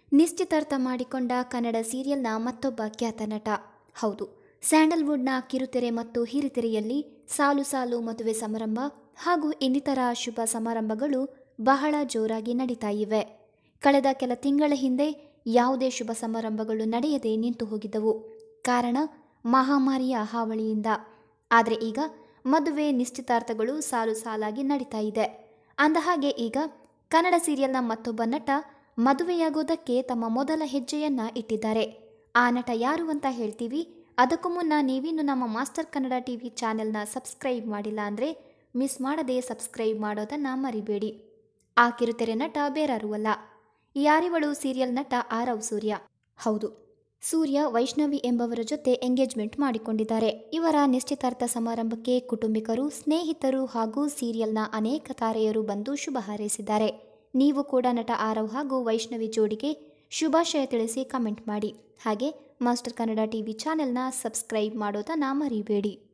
ನಿಶ್ಚಿತಾರ್ಥ ಮಾಡಿಕೊಂಡ ಕನ್ನಡ ಸೀರಿಯಲ್ನ ಮತ್ತೊಬ್ಬ ಖ್ಯಾತ ನಟ ಹೌದು ಸ್ಯಾಂಡಲ್ವುಡ್ನ ಕಿರುತೆರೆ ಮತ್ತು ಹಿರಿತೆರೆಯಲ್ಲಿ ಸಾಲು ಸಾಲು ಮದುವೆ ಸಮಾರಂಭ ಹಾಗೂ ಇನ್ನಿತರ ಶುಭ ಸಮಾರಂಭಗಳು ಬಹಳ ಜೋರಾಗಿ ನಡೀತಾ ಇವೆ ಕಳೆದ ಕೆಲ ತಿಂಗಳ ಹಿಂದೆ ಯಾವುದೇ ಶುಭ ಸಮಾರಂಭಗಳು ನಡೆಯದೆ ನಿಂತು ಹೋಗಿದ್ದವು ಕಾರಣ ಮಹಾಮಾರಿಯ ಹಾವಳಿಯಿಂದ ಆದರೆ ಈಗ ಮದುವೆ ನಿಶ್ಚಿತಾರ್ಥಗಳು ಸಾಲು ಸಾಲಾಗಿ ನಡೀತಾ ಇದೆ ಅಂದಹಾಗೆ ಈಗ ಕನ್ನಡ ಸೀರಿಯಲ್ನ ಮತ್ತೊಬ್ಬ ನಟ ಮದುವೆಯಾಗೋದಕ್ಕೆ ತಮ್ಮ ಮೊದಲ ಹೆಜ್ಜೆಯನ್ನ ಇಟ್ಟಿದ್ದಾರೆ ಆ ನಟ ಯಾರು ಅಂತ ಹೇಳ್ತೀವಿ ಅದಕ್ಕೂ ಮುನ್ನ ನೀವಿನ್ನು ನಮ್ಮ ಮಾಸ್ಟರ್ ಕನ್ನಡ ಟಿವಿ ಚಾನೆಲ್ನ ಸಬ್ಸ್ಕ್ರೈಬ್ ಮಾಡಿಲ್ಲ ಅಂದರೆ ಮಿಸ್ ಮಾಡದೆ ಸಬ್ಸ್ಕ್ರೈಬ್ ಮಾಡೋದನ್ನು ಮರಿಬೇಡಿ ಆ ಕಿರುತೆರೆ ನಟ ಬೇರಾರೂ ಅಲ್ಲ ಯಾರಿವಳು ಸೀರಿಯಲ್ ನಟ ಆರವ್ ಸೂರ್ಯ ಹೌದು ಸೂರ್ಯ ವೈಷ್ಣವಿ ಎಂಬವರ ಜೊತೆ ಎಂಗೇಜ್ಮೆಂಟ್ ಮಾಡಿಕೊಂಡಿದ್ದಾರೆ ಇವರ ನಿಶ್ಚಿತಾರ್ಥ ಸಮಾರಂಭಕ್ಕೆ ಕುಟುಂಬಿಕರು ಸ್ನೇಹಿತರು ಹಾಗೂ ಸೀರಿಯಲ್ನ ಅನೇಕ ತಾರೆಯರು ಬಂದು ಶುಭ ಹಾರೈಸಿದ್ದಾರೆ ನೀವು ಕೂಡ ನಟ ಆರವ್ ಹಾಗೂ ವೈಷ್ಣವಿ ಜೋಡಿಗೆ ಶುಭಾಶಯ ತಿಳಿಸಿ ಕಮೆಂಟ್ ಮಾಡಿ ಹಾಗೆ ಮಾಸ್ಟರ್ ಕನ್ನಡ ಟಿವಿ ಚಾನೆಲ್ನ ಸಬ್ಸ್ಕ್ರೈಬ್ ಮಾಡೋದನ್ನ ಮರಿಬೇಡಿ